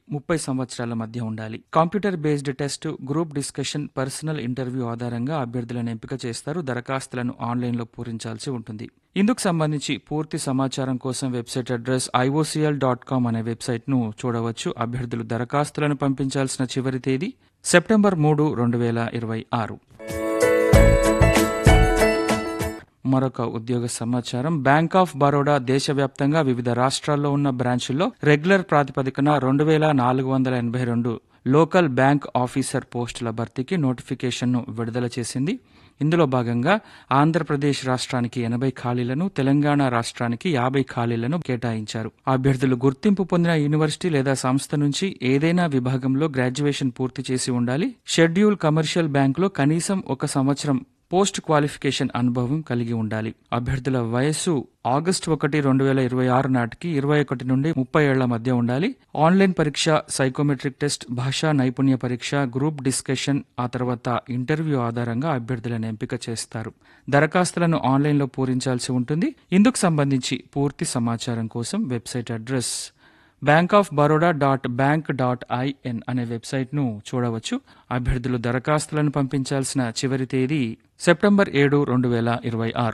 ముప్పై సంవత్సరాల మధ్య ఉండాలి computer based test group discussion personal interview ఆధారంగా అభ్యర్థులను ఎంపిక చేస్తారు దరఖాస్తులను ఆన్లైన్లో పూరించాల్సి ఉంటుంది ఇందుకు సంబంధించి పూర్తి సమాచారం కోసం website address IOCL dot com అనే వెబ్సైట్ను చూడవచ్చు అభ్యర్థులు దరఖాస్తులను పంపించాల్సిన చివరి తేదీ సెప్టెంబర్ మూడు రెండు వేల ఇరవై ఆరు మరొక ఉద్యోగ సమాచారం బ్యాంక్ ఆఫ్ బరోడా దేశవ్యాప్తంగా వివిధ రాష్ట్రాల్లో ఉన్న బ్రాంచుల్లో రెగ్యులర్ ప్రాతిపదికన రెండు వేల నాలుగు వందల ఎనభై రెండు లోకల్ బ్యాంక్ ఆఫీసర్ పోస్టుల భర్తీకి నోటిఫికేషన్ను విడుదల చేసింది ఇందులో భాగంగా ఆంధ్రప్రదేశ్ రాష్ట్రానికి ఎనభై ఖాళీలను తెలంగాణ రాష్ట్రానికి యాభై ఖాళీలను కేటాయించారు అభ్యర్థులు గుర్తింపు పొందిన యూనివర్సిటీ లేదా సంస్థ నుంచి ఏదైనా విభాగంలో గ్రాడ్యుయేషన్ పూర్తి చేసి ఉండాలి షెడ్యూల్ కమర్షియల్ బ్యాంకులో కనీసం ఒక సంవత్సరం పోస్ట్ క్వాలిఫికేషన్ అనుభవం కలిగి ఉండాలి అభ్యర్థుల వయస్సు ఆగస్టు ఒకటి రెండు వేల ఇరవై ఆరు నాటికి ఇరవై ఒకటి నుండి ముప్పై ఏళ్ల మధ్య ఉండాలి ఆన్లైన్ పరీక్ష సైకోమెట్రిక్ టెస్ట్ భాషా నైపుణ్య పరీక్ష గ్రూప్ డిస్కషన్ ఆ తర్వాత ఇంటర్వ్యూ ఆధారంగా అభ్యర్థులను ఎంపిక చేస్తారు దరఖాస్తులను ఆన్లైన్లో పూరించాల్సి ఉంటుంది ఇందుకు సంబంధించి పూర్తి సమాచారం కోసం website address bank of Baroda dot bank dot IN అనే వెబ్సైట్ను చూడవచ్చు అభ్యర్థులు దరఖాస్తులను పంపించాల్సిన చివరి తేదీ సెప్టెంబర్ ఏడు రెండు వేల ఇరవై ఆరు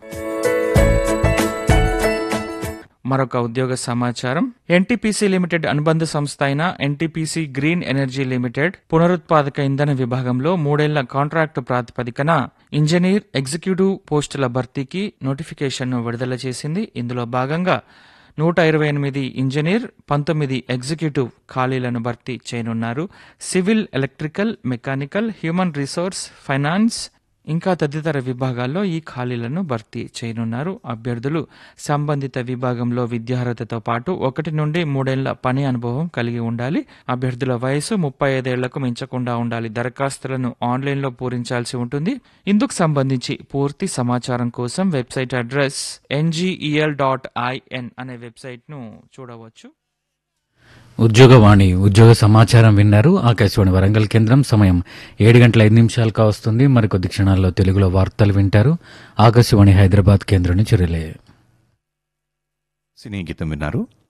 మరొక ఉద్యోగ సమాచారం ఎన్టీపీసీ లిమిటెడ్ అనుబంధ సంస్థ అయిన ఎన్టీపీసీ గ్రీన్ ఎనర్జీ లిమిటెడ్ పునరుత్పాదక ఇంధన విభాగంలో మూడేళ్ల కాంట్రాక్టు ప్రాతిపదికన ఇంజనీర్ ఎగ్జిక్యూటివ్ పోస్టుల భర్తీకి నోటిఫికేషన్ను విడుదల చేసింది ఇందులో భాగంగా నూట ఇరవై ఎనిమిది ఇంజనీర్ పంతొమ్మిది ఎగ్జిక్యూటివ్ ఖాళీలను భర్తీ చేయనున్నారు civil electrical mechanical human resource finance ఇంకా తదితర విభాగాల్లో ఈ ఖాళీలను భర్తీ చేయనున్నారు అభ్యర్థులు సంబంధిత విభాగంలో విద్యార్హతతో పాటు ఒకటి నుండి మూడేళ్ల పని అనుభవం కలిగి ఉండాలి అభ్యర్థుల వయసు ముప్పై ఐదేళ్లకు మించకుండా ఉండాలి దరఖాస్తులను ఆన్లైన్లో పూరించాల్సి ఉంటుంది ఇందుకు సంబంధించి పూర్తి సమాచారం కోసం website address NGEL dot IN అనే వెబ్సైట్ను చూడవచ్చు ఉద్యోగవాణి ఉద్యోగ సమాచారం విన్నారు ఆకాశవాణి వరంగల్ కేంద్రం సమయం ఏడు గంటల ఐదు నిమిషాలు కావస్తుంది మరికొద్ది క్షణాల్లో తెలుగులో వార్తలు వింటారు ఆకాశవాణి హైదరాబాద్ కేంద్రం నుంచి రిలే సినీ గీతం విన్నారు